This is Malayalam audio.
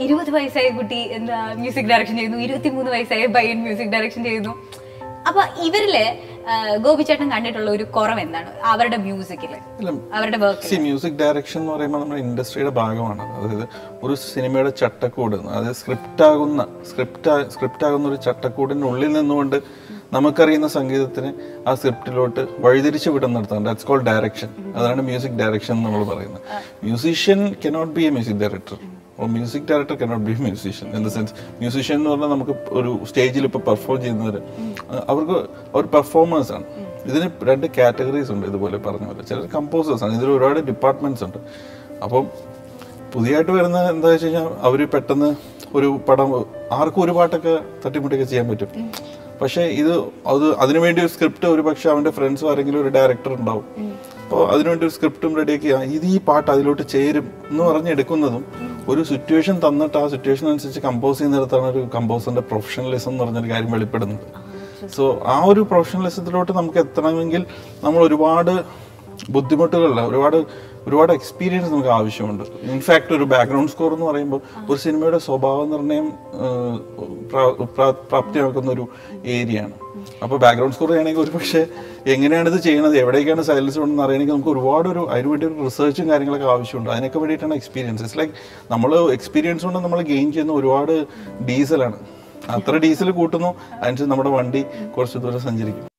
ഇരുപത് വയസ്സായ കുട്ടി എന്താ മ്യൂസിക് ഡയറക്ഷൻ ചെയ്യുന്നു ഇരുപത്തിമൂന്ന് വയസ്സായ പയ്യൻ മ്യൂസിക് ഡയറക്ഷൻ ചെയ്യുന്നു അപ്പൊ ഇവരില് ആ, ഗോപിച്ചേട്ടൻ കണ്ടിട്ടുള്ള ഒരു കുറവ് എന്താണ് അവരുടെ മ്യൂസിക്കില് അവരുടെ വർക്ക് സി മ്യൂസിക് ഡയറക്ഷൻ എന്ന് പറയുമ്പോൾ നമ്മുടെ ഇൻഡസ്ട്രിയുടെ ഭാഗമാണ് അതായത് ഒരു സിനിമയുടെ ചട്ടക്കൂട് അതായത് സ്ക്രിപ്റ്റ് ആകുന്ന സ്ക്രിപ്റ്റ് സ്ക്രിപ്റ്റ് ആകുന്ന ഒരു ചട്ടക്കൂടിന്റെ ഉള്ളിൽ നിന്നുകൊണ്ട് നമുക്കറിയുന്ന സംഗീതത്തിന് ആ സ്ക്രിപ്റ്റിലോട്ട് വഴിതിരിച്ചു വിടുന്നിടത്താണ് ദാറ്റ്സ് കോൾഡ് ഡയറക്ഷൻ അതാണ് മ്യൂസിക് ഡയറക്ഷൻ എന്ന് നമ്മൾ പറയുന്നത് musician cannot be a music director or music director cannot be musician in the sense musician എന്ന് പറഞ്ഞാൽ നമുക്ക് ഒരു സ്റ്റേജിൽ ഇപ്പോൾ പെർഫോം ചെയ്യുന്നവർ അവർക്ക് അവർ പെർഫോമേഴ്സ് ആണ് ഇതിന് രണ്ട് കാറ്റഗറീസ് ഉണ്ട് ഇതുപോലെ പറഞ്ഞ പോലെ ചിലർ കമ്പോസേഴ്സ് ആണ് ഇതിൽ ഒരുപാട് ഡിപ്പാർട്ട്മെന്റ്സ് ഉണ്ട് അപ്പം പുതിയതായിട്ട് വരുന്ന എന്താ വെച്ച് കഴിഞ്ഞാൽ അവർ പെട്ടെന്ന് ഒരു പടം ആർക്കും ഒരു പാട്ടൊക്കെ തട്ടിമുട്ടിയൊക്കെ ചെയ്യാൻ പറ്റും പക്ഷേ ഇത് അത് അതിനുവേണ്ടി ഒരു സ്ക്രിപ്റ്റ് ഒരു പക്ഷെ അവന്റെ ഫ്രണ്ട്സും ആരെങ്കിലും ഒരു ഡയറക്ടർ ഉണ്ടാവും അപ്പോൾ അതിനുവേണ്ടി ഒരു സ്ക്രിപ്റ്റും റെഡിയാക്കി ആ, ഇത് ഈ പാട്ട് അതിലോട്ട് ചേരും എന്ന് പറഞ്ഞ് എടുക്കുന്നതും ഒരു സിറ്റുവേഷൻ തന്നിട്ട് ആ സിറ്റുവേഷൻ അനുസരിച്ച് കമ്പോസ് ചെയ്യുന്നിടത്താണ് ഒരു കമ്പോസറിന്റെ പ്രൊഫഷണലിസം എന്ന് പറഞ്ഞൊരു കാര്യം വെളിപ്പെടുന്നത് സോ ആ ഒരു പ്രൊഫഷണലിസത്തിലോട്ട് നമുക്ക് എത്തണമെങ്കിൽ നമ്മൾ ഒരുപാട് ബുദ്ധിമുട്ടുകളില്ല ഒരുപാട് ഒരുപാട് എക്സ്പീരിയൻസ് നമുക്ക് ആവശ്യമുണ്ട് ഇൻഫാക്ട് ഒരു ബാക്ക്ഗ്രൗണ്ട് സ്കോർ എന്ന് പറയുമ്പോൾ ഒരു സിനിമയുടെ സ്വഭാവ നിർണ്ണയം ഏഹ്, പ്രാ- പ്രാ- പ്രാപ്തിയാക്കുന്ന ഒരു ഏരിയയാണ് അപ്പോൾ ബാക്ക്ഗ്രൗണ്ട് സ്കോർ ചെയ്യണമെങ്കിൽ ഒരു പക്ഷേ എങ്ങനെയാണ് ഇത് ചെയ്യുന്നത് എവിടേക്കാണ് സൈലൻസ് ഉണ്ടെന്ന് അറിയണമെങ്കിൽ നമുക്ക് ഒരുപാട് ഒരു അതിന് വേണ്ടി ഒരു റിസർച്ചും കാര്യങ്ങളൊക്കെ ആവശ്യമുണ്ട് അതിനൊക്കെ വേണ്ടിയിട്ടാണ് എക്സ്പീരിയൻസ് ഇറ്റ്സ് ലൈക്ക് നമ്മൾ എക്സ്പീരിയൻസ് കൊണ്ട് നമ്മൾ ഗെയിൻ ചെയ്യുന്ന ഒരുപാട് ഡീസലാണ് അത്ര ഡീസൽ കൂട്ടുന്നു അതിനനുസരിച്ച് നമ്മുടെ വണ്ടി കുറച്ച് ദൂരം സഞ്ചരിക്കും